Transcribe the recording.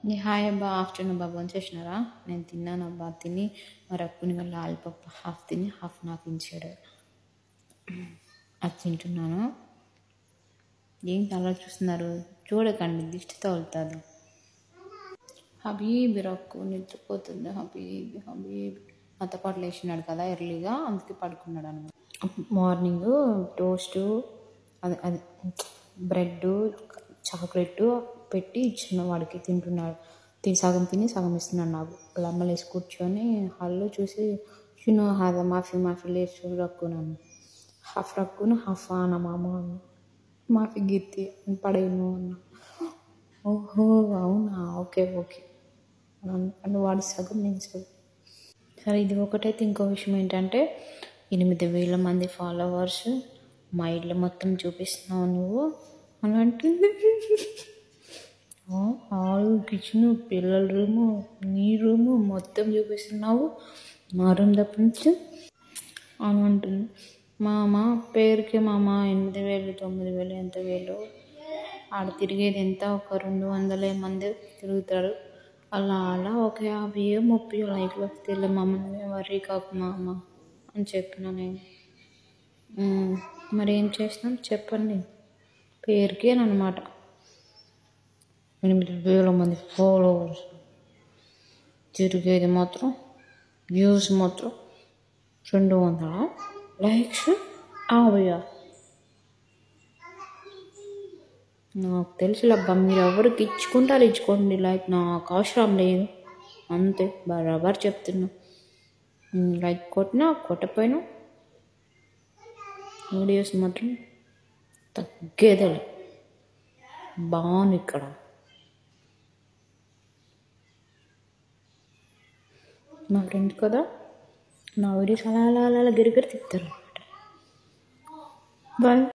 ఈ హాయ్ అబ్బా ఆఫ్టర్నూన్ బాబు చేసినారా నేను తిన్నాను అబ్బా తిని మరి అక్కుని వాళ్ళ లాలిపప్ హాఫ్ తిని హాఫ్ నాకు ఇచ్చాడు అది తింటున్నాను ఏంటి అలా చూస్తున్నారు చూడకండి దిష్టి తగులుతుంది హబీబి రక్కు నిద్రపోతుంది హబీబి హబీబి నాతో పాటు లేచినాడు కదా ఎర్లీగా అందుకే పడుకున్నాడు అనమాట మార్నింగ్ టోస్టు అది అది బ్రెడ్ చాక్లెట్ పెట్టి ఇచ్చిన వాడికి తింటున్నాడు తిని సగం తిని సగం ఇస్తున్నాడు నాకు వాళ్ళ అమ్మ లేచి కూర్చొని హాల్లో చూసి చిన్న హాదా మాఫీ మాఫీ లేచి రక్కున్నాను హాఫ్ రక్కును హాఫ్ అన్న మామ అన్న మాఫీ గిత్తి పడేయను అన్న ఓహో అవునా ఓకే ఓకే అని వాడి సగం నేను సగం సరే ఇది ఒకటైతే ఇంకో విషయం ఏంటంటే ఎనిమిది వేల మంది ఫాలోవర్స్ మా ఇల్లు మొత్తం చూపిస్తున్నావు నువ్వు అని అంటుంది హాల్ కిచెన్ పిల్లల రూము నీ రూము మొత్తం చూపిస్తున్నావు మా రూమ్ తప్పించి అని అంటుంది మామ పేరుకి మామ ఎనిమిది వేలు తొమ్మిది వేలు ఎంత వేలు ఆడ తిరిగేది ఎంత ఒక రెండు వందల మంది తిరుగుతారు అలా అలా ఒక యాభై ముప్పై లైక్లు వస్తే మమ్మల్ని వర్రీ కాకు మామ అని చెప్పిన నేను మరి ఏం చేస్తాం చెప్పండి పేరుకే అనమాట ఎనిమిది వేల మంది ఫాలోవర్స్ తిరిగేది మాత్రం వ్యూస్ మాత్రం రెండు వందల లైక్స్ యాభై నాకు తెలుసులబ్బా మీరు ఎవరికి ఇచ్చుకుంటారు ఇచ్చుకోండి లైక్ నాకు అవసరం లేదు అంతే బరాబర్ చెప్తున్నా లైక్ కొట్టినా కొట్టపోయినా వీడియోస్ మాత్రం తగ్గేదలే బాగుంది ఇక్కడ మా ఫ్రెండ్ కదా నా వీడియోస్ అలా అలా అలా గిరిగిరి తిప్పుతారు అనమాట బాయ్